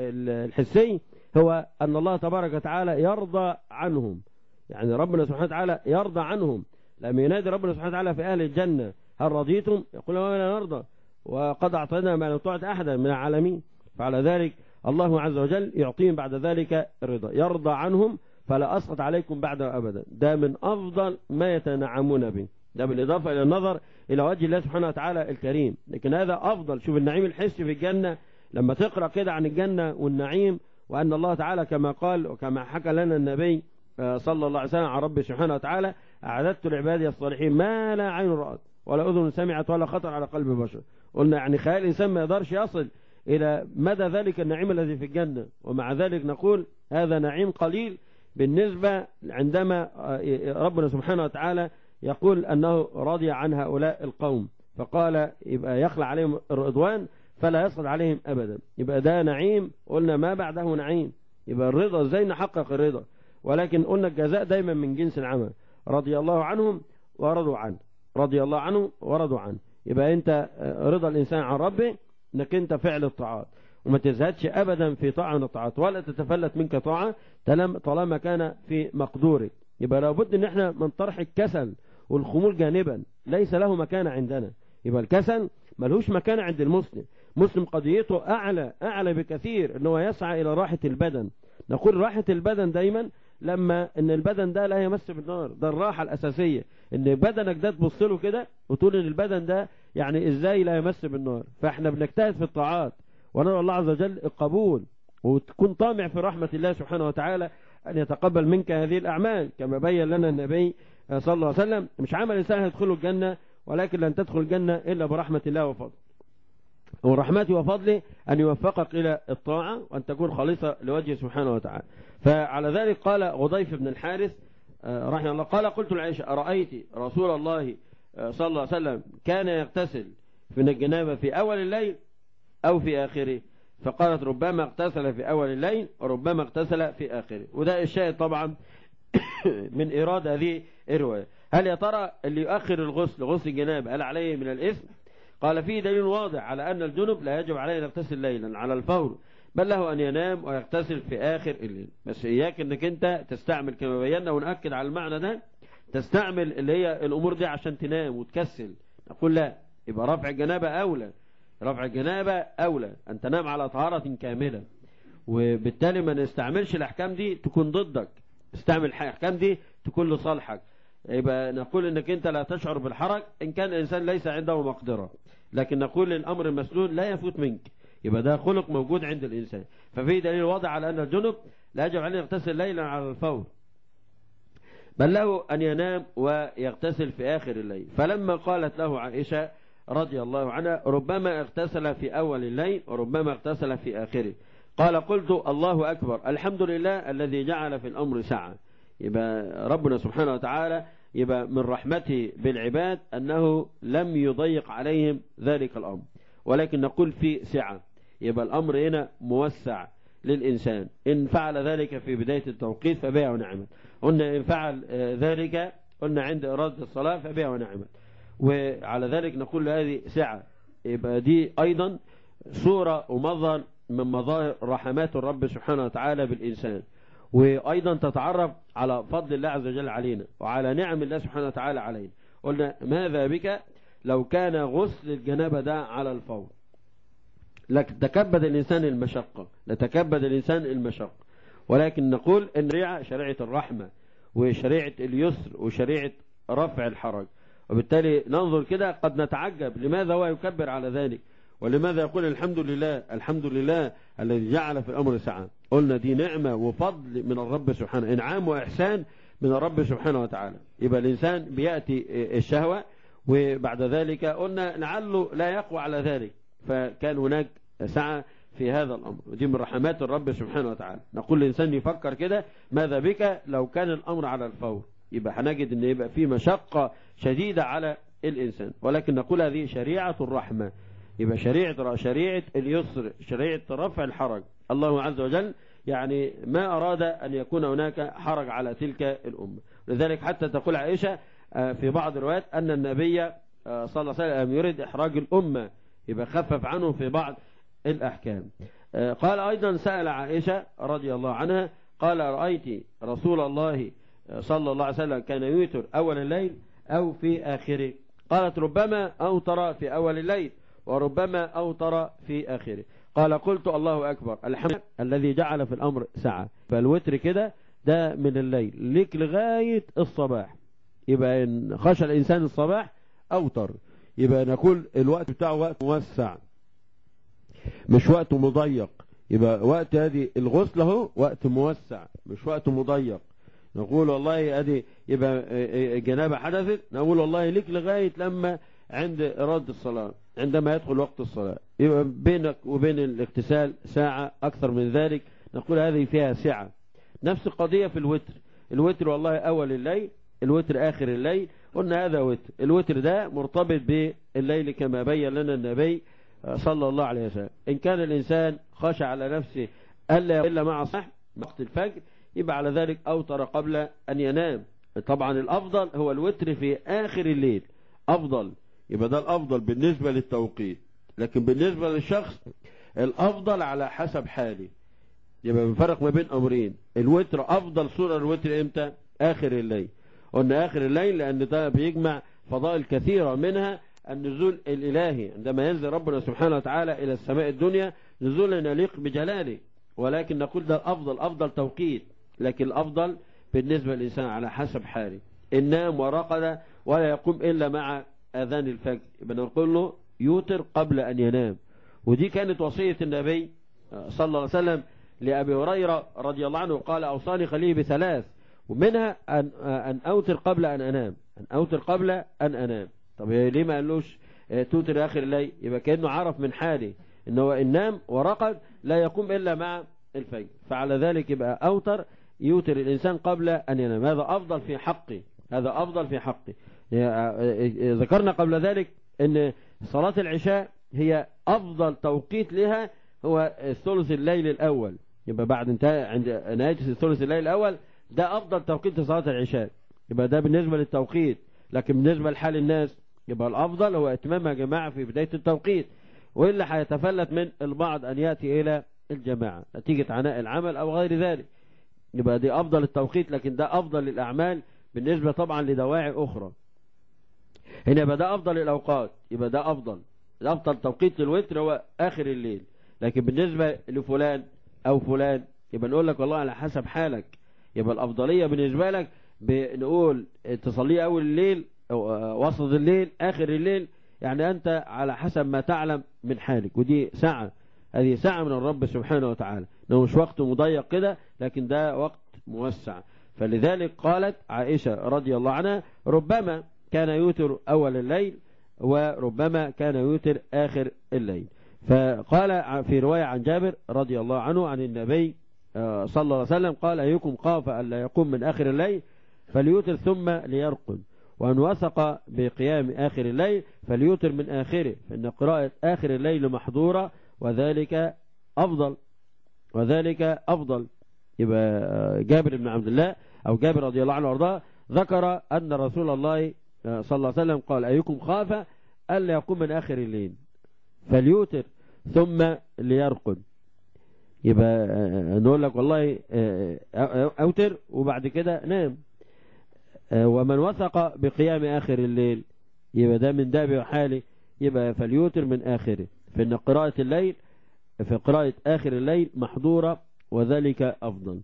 الحسي هو أن الله تبارك وتعالى يرضى عنهم يعني ربنا سبحانه وتعالى يرضى عنهم لما ينادي ربنا سبحانه وتعالى في أهل الجنة هل رضيتم يقول وما لا نرضى وقد أعطينا ما لم تعط أحدا من العالمين فعلى ذلك الله عز وجل يعطيهم بعد ذلك الرضا يرضى عنهم فلا أسقط عليكم بعد أبدا ده من أفضل ما يتنعمون به ده بالإضافة إلى النظر إلى وجه الله سبحانه وتعالى الكريم لكن هذا أفضل شوف النعيم الحسي في الجنة لما تقرأ كده عن الجنة والنعيم وأن الله تعالى كما قال وكما حكى لنا النبي صلى الله عليه وسلم عن ربه سبحانه وتعالى أعددت لعبادي الصالحين ما لا عين رأت ولا أذن سمعت ولا خطر على قلب بشر قلنا يعني خيال الإنسان ما يقدرش يصل إلى مدى ذلك النعيم الذي في الجنة ومع ذلك نقول هذا نعيم قليل بالنسبة عندما ربنا سبحانه وتعالى يقول أنه راضي عن هؤلاء القوم فقال يبقى يخلع عليهم الرضوان فلا يسقط عليهم أبدا يبقى ده نعيم قلنا ما بعده نعيم يبقى الرضا ازاي نحقق الرضا ولكن قلنا الجزاء دايما من جنس العمل رضي الله عنهم ورضوا عنه رضي الله عنه ورضوا عنه يبقى انت رضا الإنسان عن ربه انك انت فعل الطاعات وما تزهدش ابدا في طاعة من الطاعات ولا تتفلت منك طاعة طالما كان في مقدورك يبقى لابد ان احنا من طرح الكسل والخمول جانبا ليس له مكان عندنا يبقى الكسل ملهوش مكان عند المسلم مسلم قضيته اعلى اعلى بكثير ان هو يسعى الى راحة البدن نقول راحة البدن دايما لما ان البدن ده لا يمس بالنار ده الراحة الاساسية ان بدنك ده تبص له كده وتقول ان البدن ده يعني ازاي لا يمس بالنار فاحنا بنجتهد في الطاعات ونرى الله عز وجل القبول وتكون طامع في رحمة الله سبحانه وتعالى أن يتقبل منك هذه الأعمال كما بين لنا النبي صلى الله عليه وسلم مش عمل إنسان هيدخله الجنة ولكن لن تدخل الجنة إلا برحمة الله وفضله ورحمته وفضله أن يوفقك إلى الطاعة وأن تكون خالصة لوجهه سبحانه وتعالى فعلى ذلك قال غضيف بن الحارث رحمه الله قال قلت لعائشة أرأيت رسول الله صلى الله عليه وسلم كان يغتسل من الجنابة في أول الليل أو في آخره فقالت ربما اغتسل في أول الليل وربما اغتسل في آخره وده الشاهد طبعا من إيراد هذه الرواية هل يا ترى اللي يؤخر الغسل غسل الجنابة هل عليه من الإثم قال فيه دليل واضح على أن الجنب لا يجب عليه أن يغتسل ليلا على الفور بل له أن ينام ويغتسل في آخر الليل بس إياك أنك أنت تستعمل كما بينا ونأكد على المعنى ده تستعمل اللي هي الأمور دي عشان تنام وتكسل نقول لا يبقى رفع الجنابة أولى رفع الجنابة أولى أن تنام على طهارة كاملة وبالتالي ما نستعملش الأحكام دي تكون ضدك استعمل الأحكام دي تكون لصالحك يبقى نقول انك انت لا تشعر بالحرج ان كان الانسان ليس عنده مقدرة لكن نقول الامر المسلول لا يفوت منك يبقى ده خلق موجود عند الانسان ففي دليل واضح على ان الجنب لا يجب عليه يغتسل ليلا على الفور بل له ان ينام ويغتسل في اخر الليل فلما قالت له عائشة رضي الله عنها ربما اغتسل في اول الليل وربما اغتسل في اخره قال قلت الله اكبر الحمد لله الذي جعل في الامر سعه يبقى ربنا سبحانه وتعالى يبقى من رحمته بالعباد أنه لم يضيق عليهم ذلك الأمر ولكن نقول في سعة يبقى الأمر هنا موسع للإنسان إن فعل ذلك في بداية التوقيت فبيع ونعمل قلنا إن فعل ذلك قلنا عند إرادة الصلاة فبيع ونعمل وعلى ذلك نقول هذه سعة يبقى دي أيضا صورة ومظهر من مظاهر رحمات الرب سبحانه وتعالى بالإنسان وأيضا تتعرف على فضل الله عز وجل علينا وعلى نعم الله سبحانه وتعالى علينا قلنا ماذا بك لو كان غسل الجنابة ده على الفور لتكبد الإنسان المشقة لتكبد الإنسان المشقة ولكن نقول إن ريعة شريعة الرحمة وشريعة اليسر وشريعة رفع الحرج وبالتالي ننظر كده قد نتعجب لماذا هو يكبر على ذلك ولماذا يقول الحمد لله الحمد لله الذي جعل في الأمر سعة قلنا دي نعمة وفضل من الرب سبحانه إنعام وإحسان من الرب سبحانه وتعالى يبقى الإنسان بيأتي الشهوة وبعد ذلك قلنا لعله لا يقوى على ذلك فكان هناك سعة في هذا الأمر ودي من رحمات الرب سبحانه وتعالى نقول الإنسان يفكر كده ماذا بك لو كان الأمر على الفور يبقى هنجد أن يبقى في مشقة شديدة على الإنسان ولكن نقول هذه شريعة الرحمة يبقى شريعة شريعة اليسر شريعة رفع الحرج الله عز وجل يعني ما أراد أن يكون هناك حرج على تلك الأمة لذلك حتى تقول عائشة في بعض الروايات أن النبي صلى الله عليه وسلم يريد إحراج الأمة يبقى خفف عنه في بعض الأحكام قال أيضا سأل عائشة رضي الله عنها قال رأيت رسول الله صلى الله عليه وسلم كان يوتر أول الليل أو في آخره قالت ربما أوتر في أول الليل وربما أوتر في آخره قال قلت الله أكبر الحمد الذي جعل في الأمر ساعة فالوتر كده ده من الليل ليك لغاية الصباح يبقى إن خشى الإنسان الصباح أوتر يبقى نقول الوقت بتاعه وقت موسع مش وقت مضيق يبقى وقت هذه الغسل اهو وقت موسع مش وقت مضيق نقول والله ادي يبقى جنابه حدثت نقول والله ليك لغايه لما عند إرادة الصلاة عندما يدخل وقت الصلاة يبقى بينك وبين الاغتسال ساعة أكثر من ذلك نقول هذه فيها سعة نفس القضية في الوتر الوتر والله أول الليل الوتر آخر الليل قلنا هذا وتر الوتر ده مرتبط بالليل كما بين لنا النبي صلى الله عليه وسلم إن كان الإنسان خشى على نفسه ألا إلا مع صح وقت الفجر يبقى على ذلك أوتر قبل أن ينام طبعا الأفضل هو الوتر في آخر الليل أفضل يبقى ده الأفضل بالنسبة للتوقيت لكن بالنسبة للشخص الأفضل على حسب حالي يبقى بنفرق ما بين أمرين الوتر أفضل صورة الوتر إمتى آخر الليل قلنا آخر الليل لأن ده بيجمع فضائل كثيرة منها النزول الإلهي عندما ينزل ربنا سبحانه وتعالى إلى السماء الدنيا نزولا يليق بجلاله ولكن نقول ده الأفضل أفضل توقيت لكن الأفضل بالنسبة للإنسان على حسب حاله إن نام ورقد ولا يقوم إلا مع أذان الفجر يبقى نقول له يوتر قبل أن ينام ودي كانت وصية النبي صلى الله عليه وسلم لأبي هريرة رضي الله عنه قال أوصاني خليه بثلاث ومنها أن, أن أوتر قبل أن أنام أن أوتر قبل أن أنام طب ليه ما قالوش توتر آخر الليل يبقى كأنه عرف من حاله إن هو إن نام ورقد لا يقوم إلا مع الفجر فعلى ذلك يبقى أوتر يوتر الإنسان قبل أن ينام هذا أفضل في حقه هذا أفضل في حقه ذكرنا قبل ذلك أن صلاة العشاء هي أفضل توقيت لها هو الثلث الليل الأول يبقى بعد انتهى عند نهاية الثلث الليل الأول ده أفضل توقيت لصلاة العشاء يبقى ده بالنسبة للتوقيت لكن بالنسبة لحال الناس يبقى الأفضل هو اتمامها جماعة في بداية التوقيت وإلا هيتفلت من البعض أن يأتي إلى الجماعة نتيجة عناء العمل أو غير ذلك يبقى دي أفضل التوقيت لكن ده أفضل للأعمال بالنسبة طبعا لدواعي أخرى هنا يبقى ده أفضل الأوقات يبقى ده أفضل الأفضل توقيت للوتر هو آخر الليل لكن بالنسبة لفلان أو فلان يبقى نقول لك والله على حسب حالك يبقى الأفضلية بالنسبة لك بنقول تصليه أول الليل أو وسط الليل آخر الليل يعني أنت على حسب ما تعلم من حالك ودي ساعة هذه ساعة من الرب سبحانه وتعالى انه مش وقت مضيق كده لكن ده وقت موسع فلذلك قالت عائشة رضي الله عنها ربما كان يوتر أول الليل وربما كان يوتر آخر الليل فقال في رواية عن جابر رضي الله عنه عن النبي صلى الله عليه وسلم قال أيكم خاف ألا يقوم من آخر الليل فليوتر ثم ليرقد وأن وثق بقيام آخر الليل فليوتر من آخره فإن قراءة آخر الليل محظورة وذلك أفضل وذلك أفضل يبقى جابر بن عبد الله أو جابر رضي الله عنه وارضاه ذكر أن رسول الله صلى الله عليه وسلم قال أيكم خاف ألا يقوم من آخر الليل فليوتر ثم ليرقد يبقى نقول لك والله أوتر وبعد كده نام ومن وثق بقيام آخر الليل يبقى ده من دابي وحالي يبقى فليوتر من آخره فإن قراءة الليل في قراءة آخر الليل محظورة وذلك أفضل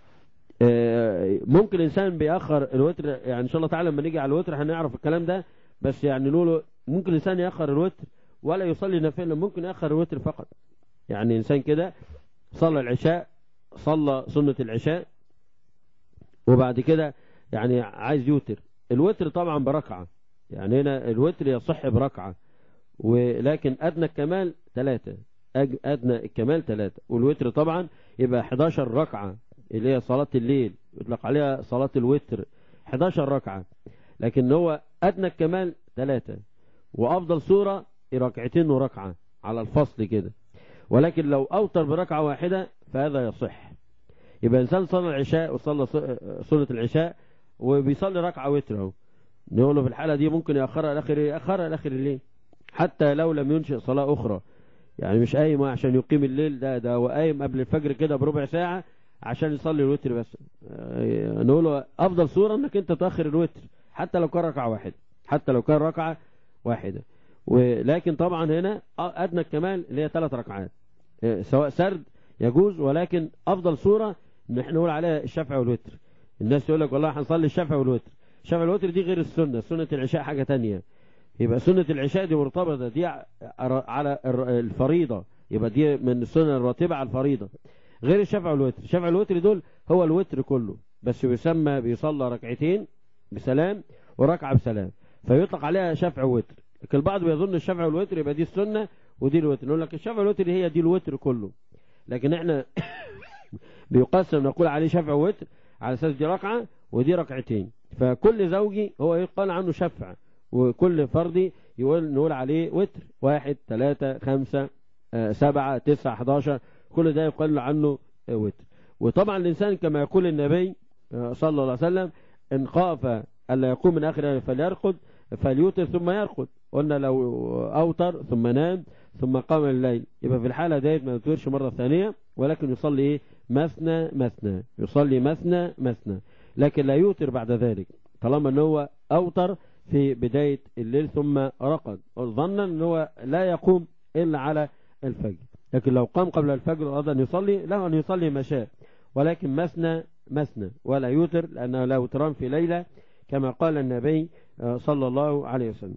ممكن الإنسان بيأخر الوتر يعني إن شاء الله تعالى لما نيجي على الوتر هنعرف الكلام ده بس يعني نقوله ممكن الإنسان يأخر الوتر ولا يصلي نافلة ممكن يأخر الوتر فقط يعني إنسان كده صلى العشاء صلى سنة العشاء وبعد كده يعني عايز يوتر الوتر طبعا بركعة يعني هنا الوتر يصح بركعة ولكن أدنى الكمال ثلاثة أج- أدنى الكمال ثلاثة والوتر طبعا يبقى 11 ركعة اللي هي صلاة الليل يطلق عليها صلاة الوتر 11 ركعة لكن هو أدنى الكمال ثلاثة وأفضل سورة ركعتين وركعة على الفصل كده ولكن لو أوتر بركعة واحدة فهذا يصح يبقى إنسان صلى العشاء وصلى ص- سنة العشاء وبيصلي ركعة وتر اهو نقول له في الحالة دي ممكن يأخرها لآخر يأخرها لآخر الليل حتى لو لم ينشئ صلاة أخرى يعني مش قايم عشان يقيم الليل ده ده هو قايم قبل الفجر كده بربع ساعة عشان يصلي الوتر بس آه، نقول له أفضل صورة إنك أنت تأخر الوتر حتى لو كان ركعة واحدة حتى لو كان ركعة واحدة ولكن طبعا هنا أدنى الكمال اللي هي ثلاث ركعات آه، سواء سرد يجوز ولكن أفضل صورة إن احنا نقول عليها الشفع والوتر الناس يقول لك والله هنصلي الشفع والوتر الشفع والوتر دي غير السنة سنة العشاء حاجة تانية يبقى سنة العشاء دي مرتبطة دي ع- على الر- الفريضة يبقى دي من السنة الراتبة على الفريضة غير الشفع والوتر الشفع والوتر دول هو الوتر كله بس يسمى بيصلى ركعتين بسلام وركعة بسلام فيطلق عليها شفع ووتر لكن البعض بيظن الشفع والوتر يبقى دي السنة ودي الوتر نقول لك الشفع والوتر هي دي الوتر كله لكن احنا بيقسم نقول عليه شفع ووتر على اساس دي ركعة ودي ركعتين فكل زوجي هو يقال عنه شفع وكل فردي يقول نقول عليه وتر واحد ثلاثة خمسة آه، سبعة تسعة 11 كل ده يقال عنه آه، وتر وطبعا الإنسان كما يقول النبي آه، صلى الله عليه وسلم إن خاف ألا يقوم من آخر الليل فليرقد فليوتر ثم يرقد قلنا لو أوتر ثم نام ثم قام الليل يبقى في الحالة ديت ما يوترش مرة ثانية ولكن يصلي إيه مثنى مثنى يصلي مثنى مثنى لكن لا يوتر بعد ذلك طالما ان هو أوتر في بداية الليل ثم رقد ظنا ان هو لا يقوم إلا على الفجر لكن لو قام قبل الفجر أراد أن يصلي له أن يصلي ما شاء ولكن مثنى مثنى ولا يوتر لأنه لا وتران في ليلة كما قال النبي آه، صلى الله عليه وسلم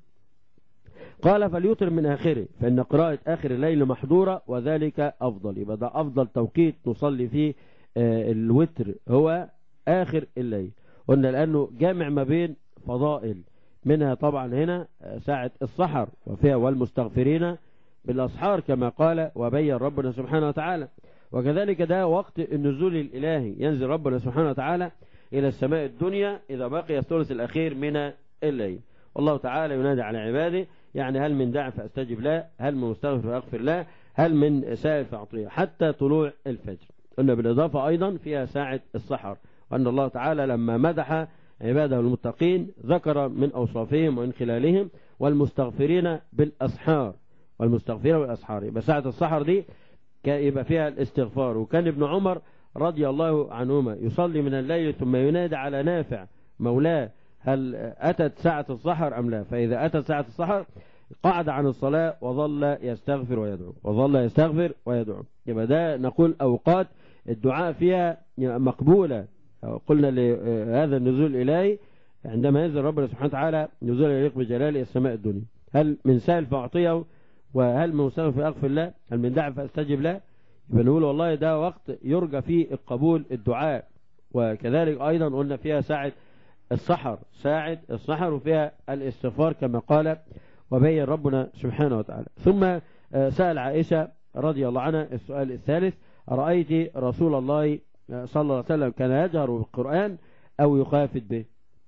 قال فليوتر من آخره فإن قراءة آخر الليل محظورة وذلك أفضل يبقى ده أفضل توقيت نصلي فيه آه، الوتر هو آخر الليل قلنا لأنه جامع ما بين فضائل منها طبعا هنا آه، ساعة السحر وفيها والمستغفرين بالأسحار كما قال وبين ربنا سبحانه وتعالى وكذلك ده وقت النزول الإلهي ينزل ربنا سبحانه وتعالى إلى السماء الدنيا إذا بقي الثلث الأخير من الليل والله تعالى ينادي على عباده يعني هل من داع فأستجب له هل من مستغفر فأغفر له هل من سائل فأعطيه حتى طلوع الفجر قلنا بالإضافة أيضا فيها ساعة السحر وأن الله تعالى لما مدح عباده المتقين ذكر من أوصافهم ومن خلالهم والمستغفرين بالأسحار والمستغفرين بالأسحار يبقى ساعة السحر دي كان يبقى فيها الاستغفار وكان ابن عمر رضي الله عنهما يصلي من الليل ثم ينادي على نافع مولاه هل أتت ساعة السحر أم لا فإذا أتت ساعة السحر قعد عن الصلاة وظل يستغفر ويدعو وظل يستغفر ويدعو يبقى ده نقول أوقات الدعاء فيها مقبولة قلنا لهذا النزول الإلهي عندما ينزل ربنا سبحانه وتعالى نزول يليق بجلاله السماء الدنيا هل من سائل فأعطيه وهل من مستغفر فأغفر له هل من داع فأستجب له يبقى نقول والله ده وقت يرجى فيه قبول الدعاء وكذلك أيضا قلنا فيها ساعة السحر ساعة السحر وفيها الاستغفار كما قال وبين ربنا سبحانه وتعالى ثم سأل عائشة رضي الله عنها السؤال الثالث رأيت رسول الله صلى الله عليه وسلم كان يجهر بالقرآن أو يخافت به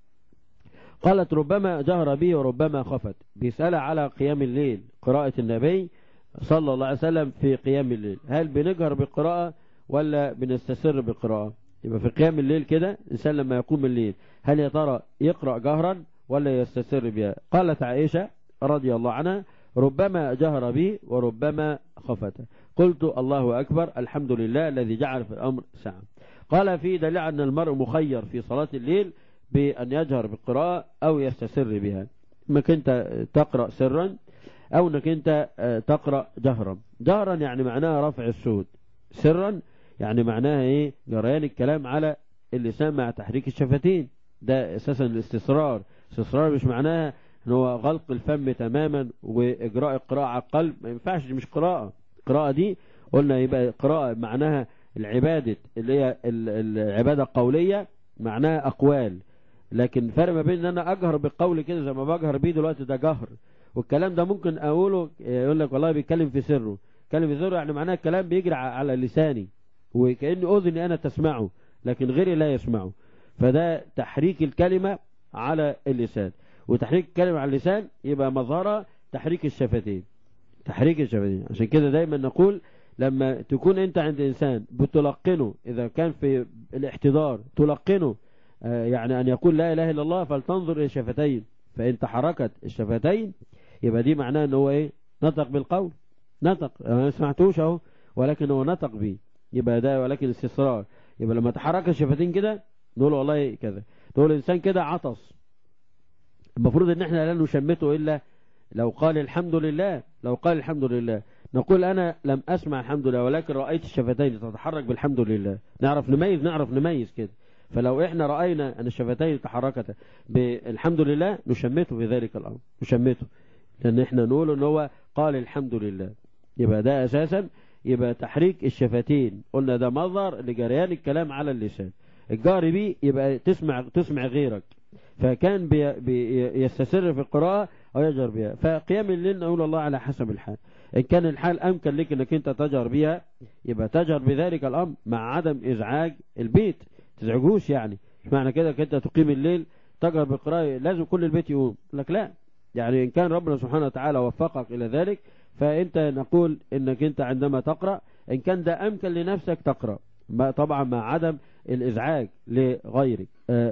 قالت ربما جهر به وربما خفت بيسأل على قيام الليل قراءة النبي صلى الله عليه وسلم في قيام الليل هل بنجهر بالقراءة ولا بنستسر بالقراءة يبقى في قيام الليل كده الإنسان لما يقوم الليل هل يا ترى يقرأ جهرا ولا يستسر بها قالت عائشة رضي الله عنها ربما جهر بي وربما خفت قلت الله أكبر الحمد لله الذي جعل في الأمر سعة قال في دليل أن المرء مخير في صلاة الليل بأن يجهر بالقراءة أو يستسر بها انك انت تقرأ سرا أو انك انت تقرأ جهرا جهرا يعني معناها رفع الصوت سرا يعني معناها ايه جريان الكلام على اللسان مع تحريك الشفتين ده اساسا الاستسرار استسرار مش معناها ان هو غلق الفم تماما واجراء القراءة على القلب ما ينفعش دي مش قراءة القراءة دي قلنا يبقى قراءة معناها العبادة اللي هي العبادة القولية معناها أقوال لكن فرق ما بين ان انا اجهر بالقول كده زي ما بجهر بيه دلوقتي ده جهر والكلام ده ممكن اقوله يقول لك والله بيتكلم في سره كلمة ذرة يعني معناها الكلام بيجري على لساني وكأن أذني أنا تسمعه لكن غيري لا يسمعه فده تحريك الكلمة على اللسان وتحريك الكلمة على اللسان يبقى مظهرها تحريك الشفتين تحريك الشفتين عشان كده دايما نقول لما تكون انت عند انسان بتلقنه اذا كان في الاحتضار تلقنه آه يعني ان يقول لا اله الا الله فلتنظر الى الشفتين فان تحركت الشفتين يبقى دي معناه ان هو ايه نطق بالقول نطق انا ما سمعتوش اهو ولكن هو نطق بيه يبقى ده ولكن استثرار يبقى لما تحرك الشفتين كده نقول والله كذا نقول الانسان كده عطس المفروض ان احنا لا نشمته الا لو قال الحمد لله لو قال الحمد لله نقول انا لم اسمع الحمد لله ولكن رايت الشفتين تتحرك بالحمد لله نعرف نميز نعرف نميز كده فلو احنا راينا ان الشفتين تحركت بالحمد لله نشمته في ذلك الامر نشمته لان احنا نقول ان هو قال الحمد لله يبقى ده اساسا يبقى تحريك الشفتين قلنا ده مظهر لجريان الكلام على اللسان الجار بيه يبقى تسمع تسمع غيرك فكان بي بي يستسر في القراءة أو يجهر بها فقيام الليل نقول الله على حسب الحال إن كان الحال أمكن لك أنك أنت تجهر بها يبقى تجهر بذلك الأمر مع عدم إزعاج البيت تزعجوش يعني مش معنى كده أنت تقيم الليل تجهر بالقراءة لازم كل البيت يقوم لك لا يعني إن كان ربنا سبحانه وتعالى وفقك إلى ذلك فأنت نقول أنك أنت عندما تقرأ إن كان ده أمكن لنفسك تقرأ طبعا مع عدم الإزعاج لغيرك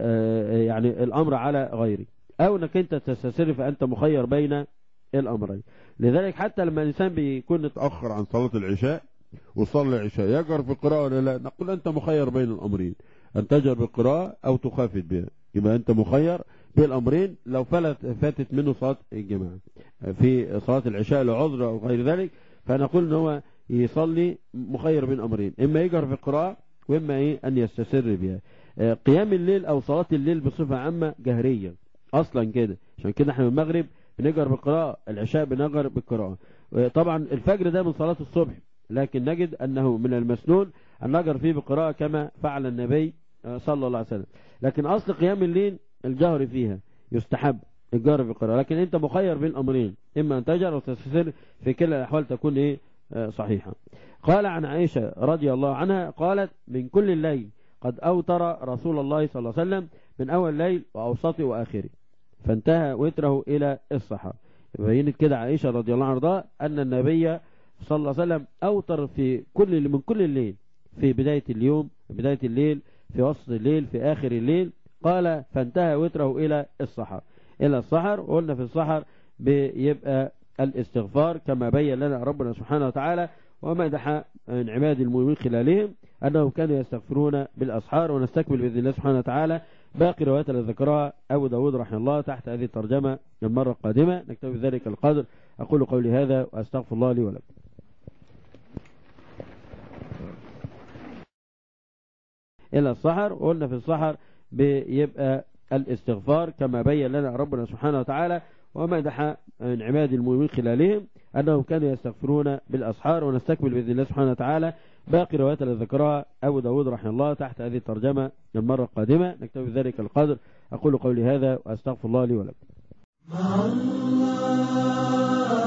يعني الأمر على غيرك أو أنك أنت تستسر فأنت مخير بين الأمرين لذلك حتى لما الإنسان بيكون اتأخر عن صلاة العشاء وصلى العشاء يجر في القراءة ولا لا نقول أنت مخير بين الأمرين أن تجر بالقراءة أو تخافت بها يبقى أنت مخير بالأمرين لو فلت فاتت منه صلاة الجماعة في صلاة العشاء لعذر أو غير ذلك فنقول أن هو يصلي مخير بين أمرين إما يجر في القراءة وإما إيه أن يستسر بها قيام الليل أو صلاة الليل بصفة عامة جهرية أصلا كده عشان كده احنا المغرب بنجر بالقراءة العشاء بنجر بالقراءة طبعا الفجر ده من صلاة الصبح لكن نجد أنه من المسنون أن نجر فيه بالقراءة كما فعل النبي صلى الله عليه وسلم لكن أصل قيام الليل الجهر فيها يستحب الجهر بالقراءة لكن أنت مخير بين أمرين إما أن تجر أو تستسر في كلا الأحوال تكون إيه صحيحة قال عن عائشة رضي الله عنها قالت من كل الليل قد أوتر رسول الله صلى الله عليه وسلم من أول ليل وأوسطه وآخره فانتهى وتره إلى الصحر بينت كده عائشة رضي الله عنها أن النبي صلى الله عليه وسلم أوتر في كل من كل الليل في بداية اليوم بداية الليل في وسط الليل في آخر الليل قال فانتهى وتره إلى الصحر إلى الصحر وقلنا في الصحر بيبقى الاستغفار كما بين لنا ربنا سبحانه وتعالى ومدح من عباد المؤمنين خلالهم أنهم كانوا يستغفرون بالأسحار ونستكمل بإذن الله سبحانه وتعالى باقي روايات التي ذكرها أبو داود رحمه الله تحت هذه الترجمة المرة القادمة نكتفي بذلك القدر أقول قولي هذا وأستغفر الله لي ولكم إلى الصحر وقلنا في الصحر بيبقى الاستغفار كما بين لنا ربنا سبحانه وتعالى ومدح من عباد المؤمنين خلالهم أنهم كانوا يستغفرون بالأسحار ونستكمل بإذن الله سبحانه وتعالى باقي روايات التي ذكرها أبو داود رحمه الله تحت هذه الترجمة المرة القادمة نكتفي بذلك القدر أقول قولي هذا وأستغفر الله لي ولكم